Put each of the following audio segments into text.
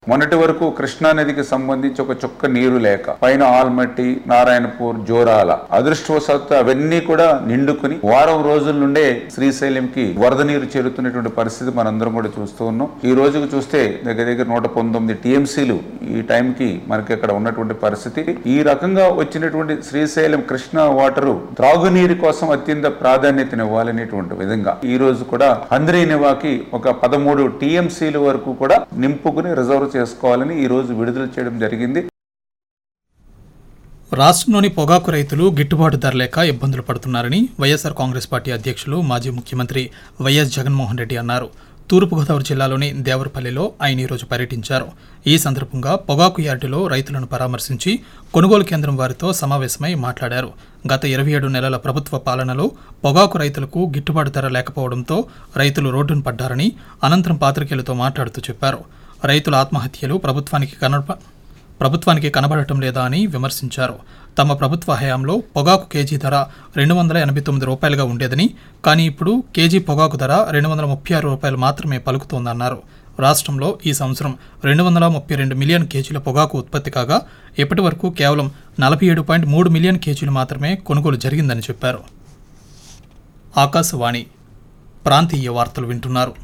మొన్నటి వరకు కృష్ణా నదికి సంబంధించి ఒక చుక్క నీరు లేక పైన ఆల్మట్టి నారాయణపూర్ జోరాల అదృష్టవశాత్తు అవన్నీ కూడా నిండుకుని వారం రోజుల నుండే శ్రీశైలంకి వరద నీరు చేరుతున్నటువంటి పరిస్థితి మనందరం కూడా చూస్తూ ఉన్నాం ఈ రోజుకు చూస్తే దగ్గర దగ్గర నూట పంతొమ్మిది టీఎంసీలు ఈ టైంకి మనకి అక్కడ ఉన్నటువంటి పరిస్థితి ఈ రకంగా వచ్చినటువంటి శ్రీశైలం కృష్ణా వాటరు త్రాగునీరు కోసం అత్యంత ప్రాధాన్యతనివ్వాలనేటువంటి విధంగా ఈ రోజు కూడా హంద్రీ నివాకి ఒక పదమూడు టీఎంసీల వరకు కూడా నింపుకుని రిజర్వ్ చేసుకోవాలని ఈ రోజు విడుదల చేయడం జరిగింది రాష్ట్రంలోని పొగాకు రైతులు గిట్టుబాటు ధర లేక ఇబ్బందులు పడుతున్నారని వైఎస్ఆర్ కాంగ్రెస్ పార్టీ అధ్యక్షులు మాజీ ముఖ్యమంత్రి వైఎస్ జగన్మోహన్ రెడ్డి అన్నారు తూర్పుగోదావరి జిల్లాలోని దేవరపల్లిలో ఆయన ఈరోజు పర్యటించారు ఈ సందర్భంగా పొగాకు యార్డులో రైతులను పరామర్శించి కొనుగోలు కేంద్రం వారితో సమావేశమై మాట్లాడారు గత ఇరవై ఏడు నెలల ప్రభుత్వ పాలనలో పొగాకు రైతులకు గిట్టుబాటు ధర లేకపోవడంతో రైతులు రోడ్డున పడ్డారని అనంతరం పాత్రికేయులతో మాట్లాడుతూ చెప్పారు రైతుల ఆత్మహత్యలు ప్రభుత్వానికి కనప ప్రభుత్వానికి కనబడటం లేదా అని విమర్శించారు తమ ప్రభుత్వ హయాంలో పొగాకు కేజీ ధర రెండు వందల ఎనభై తొమ్మిది రూపాయలుగా ఉండేదని కానీ ఇప్పుడు కేజీ పొగాకు ధర రెండు వందల ముప్పై ఆరు రూపాయలు మాత్రమే పలుకుతోందన్నారు రాష్ట్రంలో ఈ సంవత్సరం రెండు వందల ముప్పై రెండు మిలియన్ కేజీల పొగాకు ఉత్పత్తి కాగా ఇప్పటి వరకు కేవలం నలభై ఏడు పాయింట్ మూడు మిలియన్ కేజీలు మాత్రమే కొనుగోలు జరిగిందని చెప్పారు ఆకాశవాణి ప్రాంతీయ వార్తలు వింటున్నారు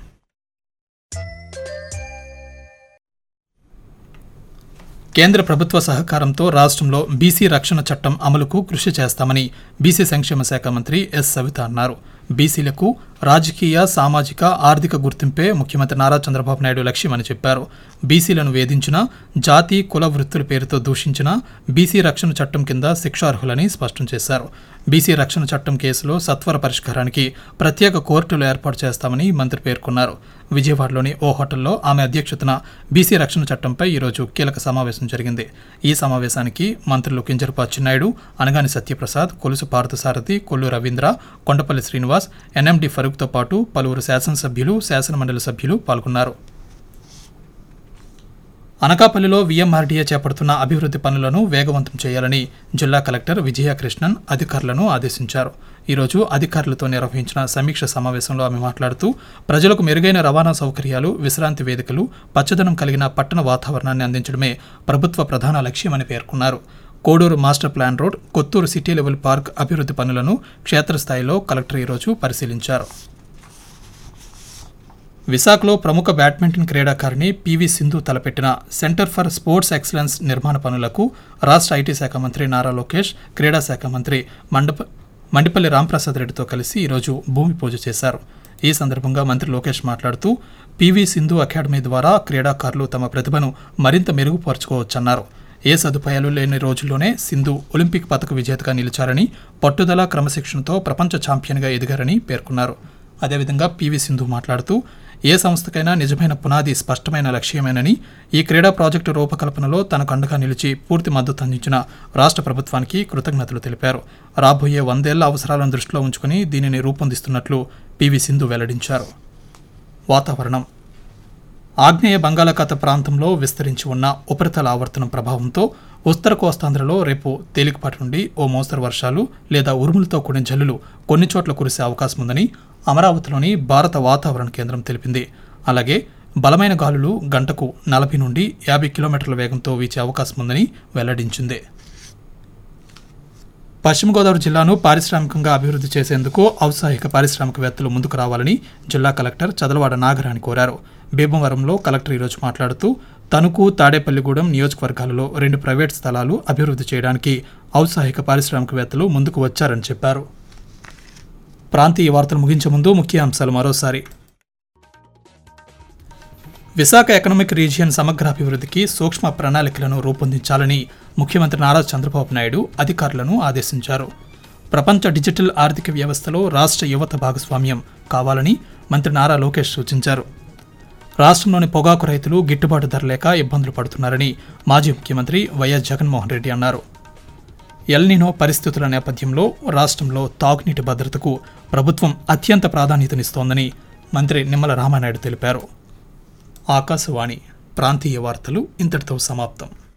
కేంద్ర ప్రభుత్వ సహకారంతో రాష్ట్రంలో బీసీ రక్షణ చట్టం అమలుకు కృషి చేస్తామని బీసీ సంక్షేమ శాఖ మంత్రి ఎస్ సవిత అన్నారు బీసీలకు రాజకీయ సామాజిక ఆర్థిక గుర్తింపే ముఖ్యమంత్రి నారా చంద్రబాబు నాయుడు లక్ష్యమని చెప్పారు బీసీలను వేధించిన జాతి కుల వృత్తుల పేరుతో దూషించిన బీసీ రక్షణ చట్టం కింద శిక్షార్హులని స్పష్టం చేశారు బీసీ రక్షణ చట్టం కేసులో సత్వర పరిష్కారానికి ప్రత్యేక కోర్టులు ఏర్పాటు చేస్తామని మంత్రి పేర్కొన్నారు విజయవాడలోని ఓ హోటల్లో ఆమె అధ్యక్షతన బీసీ రక్షణ చట్టంపై ఈరోజు కీలక సమావేశం జరిగింది ఈ సమావేశానికి మంత్రులు కింజరపు అచ్చెన్నాయుడు అనగాని సత్యప్రసాద్ కొలుసు పార్థసారథి కొల్లు రవీంద్ర కొండపల్లి శ్రీనివాస్ ఎన్ఎండి ఫరూక్తో పాటు పలువురు శాసనసభ్యులు శాసనమండలి సభ్యులు పాల్గొన్నారు అనకాపల్లిలో వీఎంఆర్డీఏ చేపడుతున్న అభివృద్ధి పనులను వేగవంతం చేయాలని జిల్లా కలెక్టర్ విజయకృష్ణన్ అధికారులను ఆదేశించారు ఈరోజు అధికారులతో నిర్వహించిన సమీక్ష సమావేశంలో ఆమె మాట్లాడుతూ ప్రజలకు మెరుగైన రవాణా సౌకర్యాలు విశ్రాంతి వేదికలు పచ్చదనం కలిగిన పట్టణ వాతావరణాన్ని అందించడమే ప్రభుత్వ ప్రధాన లక్ష్యమని పేర్కొన్నారు Koduru master plan road Kothuru city level park అభివృద్ధి పనులను క్షేత్రస్థాయిలో కలెక్టర్ ఈరోజు పరిశీలించారు విశాఖలో ప్రముఖ బ్యాడ్మింటన్ క్రీడాకారిణి పివి సింధు తలపెట్టిన సెంటర్ ఫర్ స్పోర్ట్స్ ఎక్సలెన్స్ నిర్మాణ పనులకు రాష్ట్ర ఐటీ శాఖ మంత్రి నారా లోకేష్ క్రీడా శాఖ మంత్రి మండప మండిపల్లి రాంప్రసాద్ రెడ్డితో కలిసి ఈరోజు భూమి పూజ చేశారు ఈ సందర్భంగా మంత్రి లోకేష్ మాట్లాడుతూ పివి సింధు అకాడమీ ద్వారా క్రీడాకారులు తమ ప్రతిభను మరింత మెరుగుపరుచుకోవచ్చన్నారు ఏ సదుపాయాలు లేని రోజుల్లోనే సింధు ఒలింపిక్ పథక విజేతగా నిలిచారని పట్టుదల క్రమశిక్షణతో ప్రపంచ ఛాంపియన్గా ఎదిగారని పేర్కొన్నారు అదేవిధంగా పివి సింధు మాట్లాడుతూ ఏ సంస్థకైనా నిజమైన పునాది స్పష్టమైన లక్ష్యమేనని ఈ క్రీడా ప్రాజెక్టు రూపకల్పనలో తనకు అండగా నిలిచి పూర్తి మద్దతు అందించిన రాష్ట్ర ప్రభుత్వానికి కృతజ్ఞతలు తెలిపారు రాబోయే వందేళ్ల అవసరాలను దృష్టిలో ఉంచుకుని దీనిని రూపొందిస్తున్నట్లు పివి సింధు వెల్లడించారు వాతావరణం ఆగ్నేయ బంగాళాఖాత ప్రాంతంలో విస్తరించి ఉన్న ఉపరితల ఆవర్తనం ప్రభావంతో ఉత్తర కోస్తాంధ్రలో రేపు తేలికపాటి నుండి ఓ మోస్తరు వర్షాలు లేదా ఉరుములతో కూడిన జల్లులు కొన్ని చోట్ల కురిసే అవకాశం ఉందని అమరావతిలోని భారత వాతావరణ కేంద్రం తెలిపింది అలాగే బలమైన గాలులు గంటకు నలభై నుండి యాభై కిలోమీటర్ల వేగంతో వీచే అవకాశం ఉందని వెల్లడించింది పశ్చిమ గోదావరి జిల్లాను పారిశ్రామికంగా అభివృద్ధి చేసేందుకు ఔత్సాహిక పారిశ్రామికవేత్తలు ముందుకు రావాలని జిల్లా కలెక్టర్ చదలవాడ నాగరాణి కోరారు భీమవరంలో కలెక్టర్ ఈరోజు మాట్లాడుతూ తణుకు తాడేపల్లిగూడెం నియోజకవర్గాలలో రెండు ప్రైవేట్ స్థలాలు అభివృద్ధి చేయడానికి ఔత్సాహిక పారిశ్రామికవేత్తలు ముందుకు వచ్చారని చెప్పారు ప్రాంతీయ వార్తలు ముగించే ముందు ముఖ్య అంశాలు మరోసారి విశాఖ ఎకనామిక్ రీజియన్ సమగ్రాభివృద్ధికి సూక్ష్మ ప్రణాళికలను రూపొందించాలని ముఖ్యమంత్రి నారా చంద్రబాబు నాయుడు అధికారులను ఆదేశించారు ప్రపంచ డిజిటల్ ఆర్థిక వ్యవస్థలో రాష్ట్ర యువత భాగస్వామ్యం కావాలని మంత్రి నారా లోకేష్ సూచించారు రాష్ట్రంలోని పొగాకు రైతులు గిట్టుబాటు ధర లేక ఇబ్బందులు పడుతున్నారని మాజీ ముఖ్యమంత్రి వైఎస్ జగన్మోహన్ రెడ్డి అన్నారు ఎల్నినో పరిస్థితుల నేపథ్యంలో రాష్ట్రంలో తాగునీటి భద్రతకు ప్రభుత్వం అత్యంత ప్రాధాన్యతనిస్తోందని మంత్రి నిమ్మల రామానాయుడు తెలిపారు ఆకాశవాణి ప్రాంతీయ వార్తలు ఇంతటితో సమాప్తం